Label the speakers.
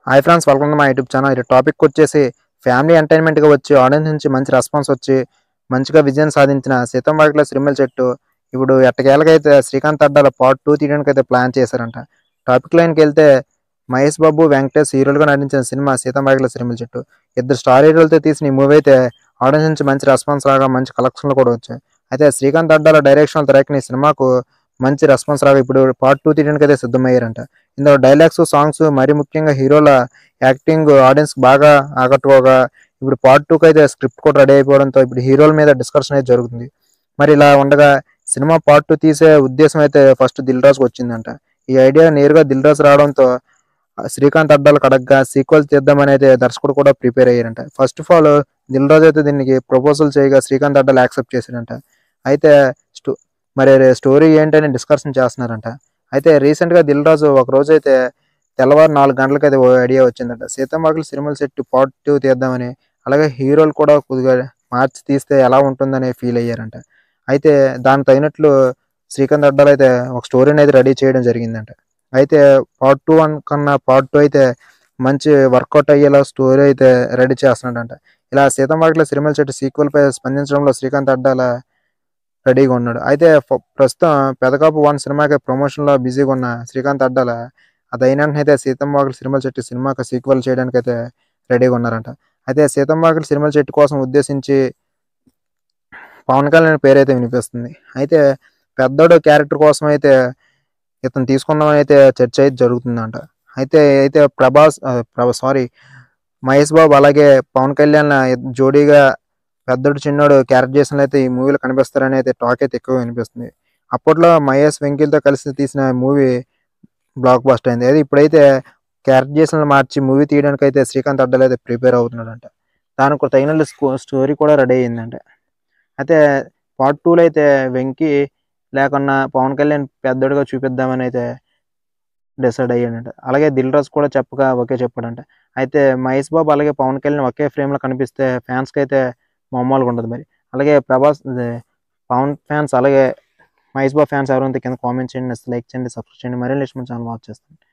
Speaker 1: hi friends welcome to మా YouTube channel ఈ topic వచ్చేసి ఫ్యామిలీ ఎంటర్టైన్మెంట్గా వచ్చి ఆడియన్స్ నుంచి మంచి రెస్పాన్స్ వచ్చి మంచిగా విజయం సాధించిన సీతం వాకిల సిరిమల చెట్టు ఇప్పుడు ఎట్టకేళ్ళకైతే శ్రీకాంత్ అడ్డాల పార్ట్ టూ తీయడానికి అయితే ప్లాన్ చేశారంట టాపిక్ లైన్కి వెళ్తే మహేష్ బాబు వెంకటేష్ హీరోలుగా నటించిన సినిమా సీతం వాకిల సిరిమల చెట్టు ఇద్దరు స్టార్ హీరోలతో తీసిన ఈ మూవీ అయితే ఆడియన్స్ నుంచి మంచి రెస్పాన్స్ రాగా మంచి కలెక్షన్లు కూడా వచ్చాయి అయితే శ్రీకాంత్ అడ్డాల డైరెక్షన్ తెరకిన ఈ సినిమాకు మంచి రెస్పాన్స్ రాగా ఇప్పుడు పార్ట్ టూ తీయడానికి అయితే సిద్ధమయ్యారంట ఇందులో డైలాగ్స్ సాంగ్స్ మరి ముఖ్యంగా హీరోల యాక్టింగ్ ఆడియన్స్ బాగా ఆకట్టుకోగా ఇప్పుడు పార్ట్ టూకి అయితే స్క్రిప్ట్ కూడా రెడీ అయిపోవడంతో ఇప్పుడు హీరోల మీద డిస్కషన్ అయితే జరుగుతుంది మరి ఇలా ఉండగా సినిమా పార్ట్ టూ తీసే ఉద్దేశం అయితే ఫస్ట్ దిల్ రాజుకు వచ్చిందంట ఈ ఐడియా నేరుగా దిల్ రాజు రావడంతో ఆ శ్రీకాంత్ అడ్డాలు కడగ్గా సీక్వెల్ తీద్దామని అయితే దర్శకుడు కూడా ప్రిపేర్ అయ్యారంట first of all Dil Raju అయితే దీనికి ప్రపోజల్ చేయగా శ్రీకాంత్ అడ్డాలు యాక్సెప్ట్ చేశారంట అయితే స్టో- మరి స్టోరీ ఏంటని డిస్కషన్ చేస్తున్నారంట అయితే రీసెంట్ గా దిల్ రాజు ఒక రోజు అయితే తెల్లవారు నాలుగు గంటలకు అయితే ఓ ఐడియా వచ్చిందంట సీతమ్మకులు సినిమాల సెట్ పార్ట్ టూ తీద్దామని అలాగే హీరోలు కూడా కొద్దిగా మార్చి తీస్తే ఎలా ఉంటుందని ఫీల్ అయ్యారంట అయితే దానికి తగినట్లు శ్రీకాంత్ అడ్డాలు అయితే ఒక స్టోరీని అయితే రెడీ చేయడం జరిగిందంట అయితే పార్ట్ టూ వన్ కన్నా పార్ట్ టూ అయితే మంచి వర్కౌట్ అయ్యేలా స్టోరీ అయితే రెడీ చేస్తున్నాడంట ఇలా సీతమ్మకుల సినిమాల చెట్టు సీక్వెల్ పై స్పందించడంలో శ్రీకాంత్ అడ్డాల రెడీగా ఉన్నాడు అయితే ఫ- ప్రస్తుతం పెదకాపు వన్ సినిమాకి ప్రమోషన్ లో బిజీగా ఉన్న శ్రీకాంత్ అడ్డాల అది అయిన అయితే సీతమ్మవాకుల సినిమాల చెట్టు సినిమాకి సీక్వెల్ చేయడానికి అయితే రెడీగా ఉన్నారంట అయితే సీతమ్మవాకుల సినిమాల చెట్టు కోసం ఉద్దేశించి పవన్ కళ్యాణ్ పేరు అయితే వినిపిస్తుంది అయితే పెద్దోడు క్యారెక్టర్ కోసం అయితే ఇతను తీసుకుందామని అయితే చర్చ అయితే జరుగుతుందంట అయితే అయితే ప్రభాస్ సారీ మహేష్ బాబు అలాగే పవన్ కళ్యాణ్ జోడీగా పెద్దోడు చిన్నోడు క్యారెక్టర్ చేసిన అయితే ఈ మూవీలో కనిపిస్తారని అయితే టాక్ అయితే ఎక్కువ వినిపిస్తుంది అప్పట్లో మహేష్ వెంకీలతో కలిసి తీసిన మూవీ బ్లాక్ బస్టర్ అయింది అయితే ఇప్పుడైతే క్యారెక్టర్ చేసిన మార్చి మూవీ తీయడానికి అయితే శ్రీకాంత్ అడ్డలు అయితే ప్రిపేర్ అవుతున్నాడంట దానికి తగిన స్టోరీ కూడా రెడీ అయిందంట అయితే పార్ట్ టూలో అయితే వెంకీ లేకున్నా పవన్ కళ్యాణ్ పెద్దోడుగా చూపిద్దామని అయితే డిసైడ్ అయ్యాడంట అలాగే దిల్ రాజు కూడా చెప్పగా ఒకే చెప్పాడంట అయితే మహేష్ బాబు అలాగే పవన్ కళ్యాణ్ ఒకే ఫ్రేమ్లో కనిపిస్తే ఫ్యాన్స్కి అయితే మామూలుగా ఉండదు మరి అలాగే ప్రభాస్ అదే పవన్ ఫ్యాన్స్ అలాగే మహేష్ బాబు ఫ్యాన్స్ ఎవరైతే కింద కామెంట్ చేయండి లైక్ చేయండి సబ్స్క్రైబ్ చేయండి మరీ నెక్స్ట్ మన ఛానల్ వాచ్ చేస్తాను